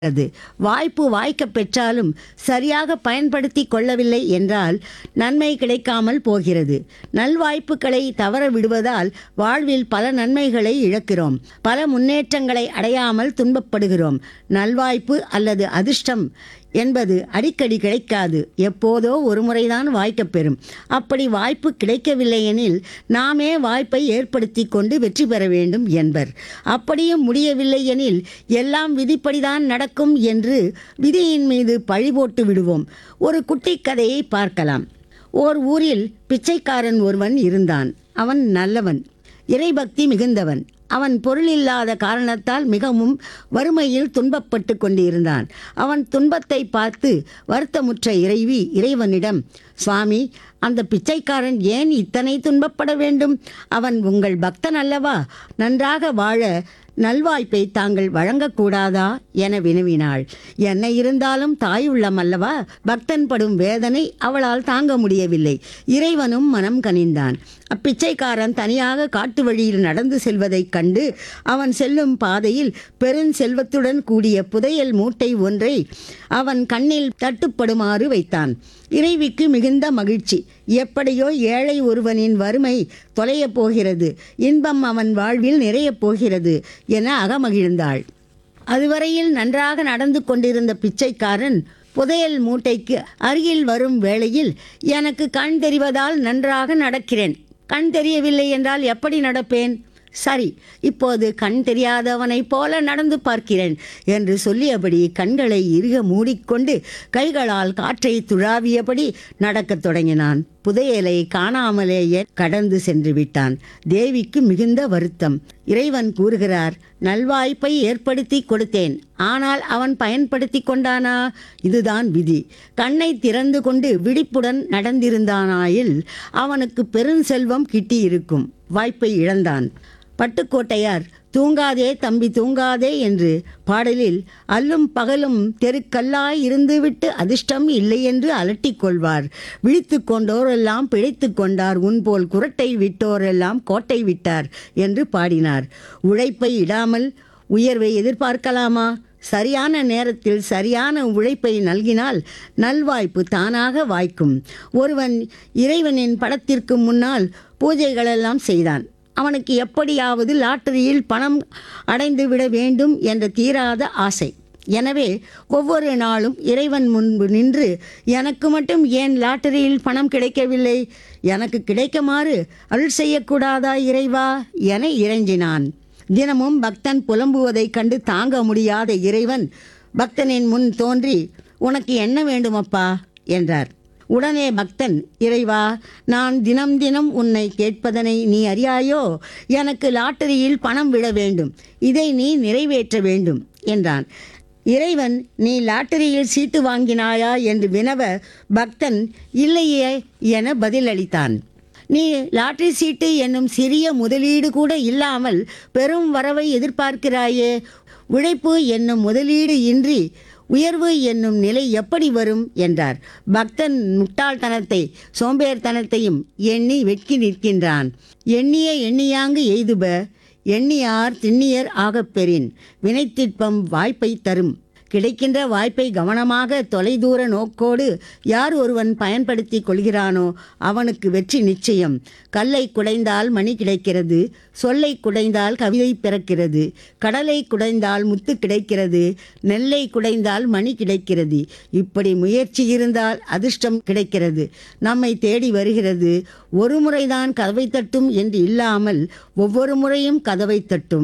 அது வாய்ப்பு வாய்க்கப் பெற்றாலும் சரியாக பயன்படுத்தி கொள்ளவில்லை என்றால் நன்மை கிடைக்காமல் போகிறது நல்வாய்ப்புகளை தவற விடுவதால் வாழ்வில் பல நன்மைகளை இழக்கிறோம் பல முன்னேற்றங்களை அடையாமல் துன்பப்படுகிறோம் நல்வாய்ப்பு அல்லது அதிர்ஷ்டம் என்பது அடிக்கடி கிடைக்காது எப்போதோ ஒரு முறைதான் வாய்க்கப் பெறும் அப்படி வாய்ப்பு கிடைக்கவில்லை எனில் நாமே வாய்ப்பை ஏற்படுத்தி கொண்டு வெற்றி பெற வேண்டும் என்பர் அப்படியும் முடியவில்லை எனில் எல்லாம் விதிப்படிதான் நடக்கும் என்று விதியின் மீது பழி போட்டு விடுவோம் ஒரு குட்டி கதையை பார்க்கலாம் ஓர் ஊரில் பிச்சைக்காரன் ஒருவன் இருந்தான் அவன் நல்லவன் இறைபக்தி மிகுந்தவன் அவன் பொருளில்லாத காரணத்தால் மிகவும் வறுமையில் துன்பப்பட்டு கொண்டிருந்தான் அவன் துன்பத்தை பார்த்து வருத்தமுற்ற இறைவி இறைவனிடம் சுவாமி அந்த பிச்சைக்காரன் ஏன் இத்தனை துன்பப்பட வேண்டும் அவன் உங்கள் பக்தன் அல்லவா நன்றாக வாழ நல்வாய்ப்பை தாங்கள் வழங்கக்கூடாதா என வினவினாள் என்ன இருந்தாலும் தாய் உள்ளம் அல்லவா பக்தன் படும் வேதனை அவளால் தாங்க முடியவில்லை இறைவனும் மனம் கனிந்தான் அப்பிச்சைக்காரன் தனியாக காட்டு வழியில் நடந்து செல்வதைக் கண்டு அவன் செல்லும் பாதையில் பெருஞ்செல்வத்துடன் கூடிய புதையல் மூட்டை ஒன்றை அவன் கண்ணில் தட்டுப்படுமாறு வைத்தான் இறைவிக்கு மிகுந்த மகிழ்ச்சி எப்படியோ ஏழை ஒருவனின் வறுமை தொலையப் போகிறது இன்பம் அவன் வாழ்வில் நிறையப் போகிறது என அகமகிழ்ந்தாள் அதுவரையில் நன்றாக நடந்து கொண்டிருந்த பிச்சைக்காரன் புதையல் மூட்டைக்கு அருகில் வரும் வேளையில் எனக்கு கண் தெரிவதால் நன்றாக நடக்கிறேன் கண் தெரியவில்லை என்றால் எப்படி நடப்பேன் சரி இப்போது கண் தெரியாதவனைப் போல நடந்து பார்க்கிறேன் என்று சொல்லியபடி கண்களை இறுக மூடிக்கொண்டு கைகளால் காற்றை துழாவியபடி நடக்கத் தொடங்கினான் புதையலை காணாமலேயே கடந்து சென்று விட்டான் தேவிக்கு மிகுந்த வருத்தம் இறைவன் கூறுகிறார் நல்வாய்ப்பை ஏற்படுத்தி கொடுத்தேன் ஆனால் அவன் பயன்படுத்தி கொண்டானா இதுதான் விதி கண்ணை திறந்து கொண்டு விழிப்புடன் நடந்திருந்தானாயில் அவனுக்கு பெருஞ்செல்வம் கிட்டியிருக்கும் வாய்ப்பை இழந்தான் பட்டுக்கோட்டையார் தூங்காதே தம்பி தூங்காதே என்று பாடலில் அல்லும் பகலும் தெருக்கல்லாய் இருந்துவிட்டு அதிர்ஷ்டம் இல்லை என்று அலட்டிக் கொள்வார் விழித்து கொண்டோரெல்லாம் பிழைத்து கொண்டார் உன்போல் குரட்டை விட்டோரெல்லாம் கோட்டை விட்டார் என்று பாடினார் உழைப்பை இடாமல் உயர்வை எதிர்பார்க்கலாமா சரியான நேரத்தில் சரியான உழைப்பை நல்கினால் நல்வாய்ப்பு தானாக வாய்க்கும் ஒருவன் இறைவனின் படத்திற்கு முன்னால் பூஜைகளெல்லாம் செய்தான் அவனுக்கு எப்படியாவது லாட்டரியில் பணம் அடைந்து விட வேண்டும் என்ற தீராத ஆசை எனவே ஒவ்வொரு நாளும் இறைவன் முன்பு நின்று எனக்கு மட்டும் ஏன் லாட்டரியில் பணம் கிடைக்கவில்லை எனக்கு கிடைக்குமாறு அருள் செய்யக்கூடாதா இறைவா என இறைஞ்சினான் தினமும் பக்தன் புலம்புவதைக் கண்டு தாங்க முடியாத இறைவன் பக்தனின் முன் தோன்றி உனக்கு என்ன வேண்டுமப்பா என்றார் உடனே பக்தன் இறைவா நான் தினம் தினம் உன்னை கேட்பதனை நீ அறியாயோ எனக்கு லாட்டரியில் பணம் விழ வேண்டும் இதை நீ நிறைவேற்ற வேண்டும் என்றான் இறைவன் நீ லாட்டரியில் சீட்டு வாங்கினாயா என்று வினவ பக்தன் இல்லையே என பதிலளித்தான் நீ லாட்டரி சீட்டு என்னும் சிறிய முதலீடு கூட இல்லாமல் பெரும் வரவை எதிர்பார்க்கிறாயே உழைப்பு என்னும் முதலீடு இன்றி உயர்வு என்னும் நிலை எப்படி வரும் என்றார் பக்தன் முட்டாள்தனத்தை சோம்பேறித்தனத்தையும் எண்ணி வெட்கி நிற்கின்றான் எண்ணிய எண்ணியாங்கு எய்துப எண்ணியார் திண்ணியர் ஆகப் பெறின் வினைத்திட்பம் வாய்ப்பை தரும் கிடைக்கின்ற வாய்ப்பை கவனமாக தொலைதூர நோக்கோடு யார் ஒருவன் பயன்படுத்தி கொள்கிறானோ அவனுக்கு வெற்றி நிச்சயம் கல்லை குடைந்தால் மணி கிடைக்கிறது சொல்லை குடைந்தால் கவிதை பிறக்கிறது கடலை குடைந்தால் முத்து கிடைக்கிறது நெல்லை குடைந்தால் மணி கிடைக்கிறது இப்படி முயற்சி இருந்தால் அதிர்ஷ்டம் கிடைக்கிறது நம்மை தேடி வருகிறது ஒரு முறைதான் கதவை தட்டும் என்று இல்லாமல் ஒவ்வொரு முறையும் கதவை தட்டும்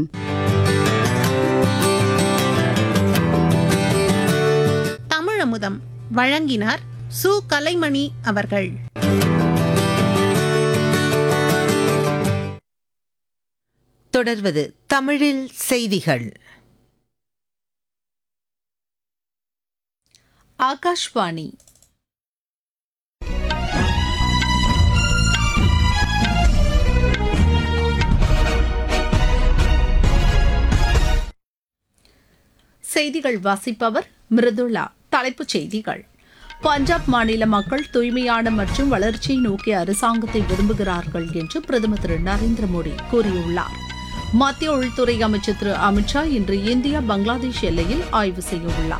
தமிழமுதம் வழங்கினார் சு கலைமணி அவர்கள் தொடர்வது தமிழில் செய்திகள் ஆகாஷ்வாணி செய்திகள் வாசிப்பவர் மிருதுளா தலைப்புச் செய்திகள் பஞ்சாப் மாநில மக்கள் தூய்மையான மற்றும் வளர்ச்சியை நோக்கிய அரசாங்கத்தை விரும்புகிறார்கள் என்று பிரதமர் திரு நரேந்திர மோடி கூறியுள்ளார் மத்திய உள்துறை அமைச்சர் திரு அமித்ஷா இன்று இந்தியா பங்களாதேஷ் எல்லையில் ஆய்வு செய்ய உள்ளார்